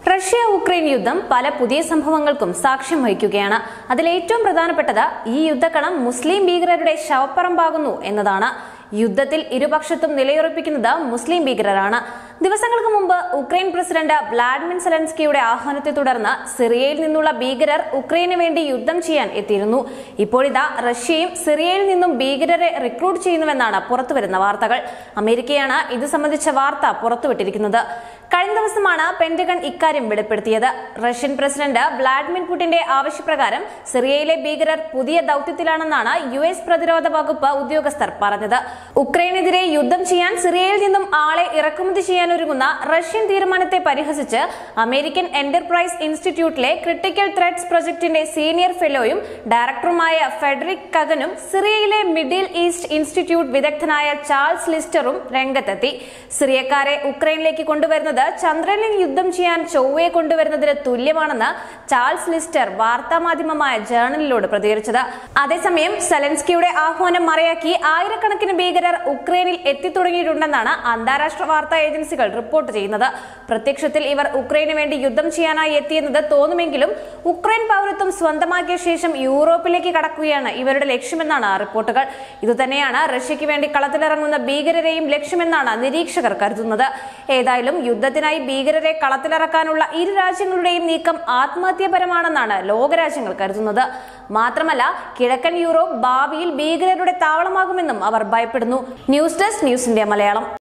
Russia Ukraine യുദ്ധം പല പുതിയ സംഭവങ്ങൾക്കും സാക്ഷ്യം വഹിക്കുകയാണ് അതിൽ ഏറ്റവും പ്രധാനപ്പെട്ടത് ഈ യുദ്ധക്കളം മുസ്ലിം ഭീകരരുടെ ശവപ്പറമ്പാകുന്നു എന്നതാണ് യുദ്ധത്തിൽ ഇരുപക്ഷത്തും നിലയുറപ്പിക്കുന്നത് മുസ്ലിം ഭീകരരാണ് ദിവസങ്ങൾക്ക് മുമ്പ് ഉക്രൈൻ പ്രസിഡന്റ് വ്ളാഡിമിർ സെലൻസ്കിയുടെ ആഹ്വാനത്തെ തുടർന്ന് സിറിയയിൽ നിന്നുള്ള ഭീകരർ ഉക്രൈന് വേണ്ടി യുദ്ധം ചെയ്യാൻ എത്തിയിരുന്നു ഇപ്പോഴിതാ റഷ്യയും സിറിയയിൽ നിന്നും ഭീകരരെ റിക്രൂട്ട് ചെയ്യുന്നുവെന്നാണ് പുറത്തുവരുന്ന വാർത്തകൾ അമേരിക്കയാണ് ഇത് സംബന്ധിച്ച വാർത്ത പുറത്തുവിട്ടിരിക്കുന്നത് കഴിഞ്ഞ ദിവസമാണ് പെന്റഗൺ ഇക്കാര്യം വെളിപ്പെടുത്തിയത് റഷ്യൻ പ്രസിഡന്റ് വ്ളാഡിമിർ പുടിന്റെ ആവശ്യപ്രകാരം സിറിയയിലെ ഭീകരർ പുതിയ ദൌത്യത്തിലാണെന്നാണ് യു എസ് പ്രതിരോധ വകുപ്പ് ഉദ്യോഗസ്ഥർ പറഞ്ഞത് ഉക്രൈനെതിരെ യുദ്ധം ചെയ്യാൻ സിറിയയിൽ നിന്നും ആളെ ഇറക്കുമതി ചെയ്യാനൊരുങ്ങുന്ന റഷ്യൻ തീരുമാനത്തെ പരിഹസിച്ച് അമേരിക്കൻ എന്റർപ്രൈസ് ഇൻസ്റ്റിറ്റ്യൂട്ടിലെ ക്രിട്ടിക്കൽ ത്രെഡ്സ് പ്രൊജക്ടിന്റെ സീനിയർ ഫെലോയും ഡയറക്ടറുമായ ഫെഡറിക് കഗനും സിറിയയിലെ മിഡിൽ ഈസ്റ്റ് ഇൻസ്റ്റിറ്റ്യൂട്ട് വിദഗ്ധനായ ചാൾസ് ലിസ്റ്ററും രംഗത്തെത്തി സിറിയക്കാരെ ഉക്രൈനിലേക്ക് കൊണ്ടുവരുന്നത് ചന്ദ്രനിൽ യുദ്ധം ചെയ്യാൻ ചൊവ്വയെ കൊണ്ടുവരുന്നതിന് തുല്യമാണെന്ന് ചാൾസ് ലിസ്റ്റർ വാർത്താമാധ്യമമായ ജേർണലിനോട് പ്രതികരിച്ചത് അതേസമയം സെലൻസ്കിയുടെ ആഹ്വാനം മറയാക്കി ആയിരക്കണക്കിന് ഭീകരർ ഉക്രൈനിൽ എത്തിത്തുടങ്ങിയിട്ടുണ്ടെന്നാണ് അന്താരാഷ്ട്ര വാർത്താ ഏജൻസികൾ റിപ്പോർട്ട് ചെയ്യുന്നത് പ്രത്യക്ഷത്തിൽ ഇവർ ഉക്രൈന് വേണ്ടി യുദ്ധം ചെയ്യാനായി എത്തിയെന്നത് തോന്നുമെങ്കിലും ഉക്രൈൻ പൗരത്വം സ്വന്തമാക്കിയ ശേഷം യൂറോപ്പിലേക്ക് കടക്കുകയാണ് ഇവരുടെ ലക്ഷ്യമെന്നാണ് റിപ്പോർട്ടുകൾ ഇതുതന്നെയാണ് റഷ്യയ്ക്ക് വേണ്ടി കളത്തിലിറങ്ങുന്ന ഭീകരരെയും ലക്ഷ്യമെന്നാണ് നിരീക്ഷകർ കരുതുന്നത് ഏതായാലും യുദ്ധത്തിനായി ഭീകരരെ കളത്തിലിറക്കാനുള്ള ഇരു രാജ്യങ്ങളുടെയും നീക്കം ആത്മഹത്യാപരമാണെന്നാണ് ലോകരാജ്യങ്ങൾ കരുതുന്നത് മാത്രമല്ല കിഴക്കൻ യൂറോപ്പ് ഭാവിയിൽ ഭീകരരുടെ താവളമാകുമെന്നും അവർ ഭയപ്പെടുന്നു news desk news India Malayalam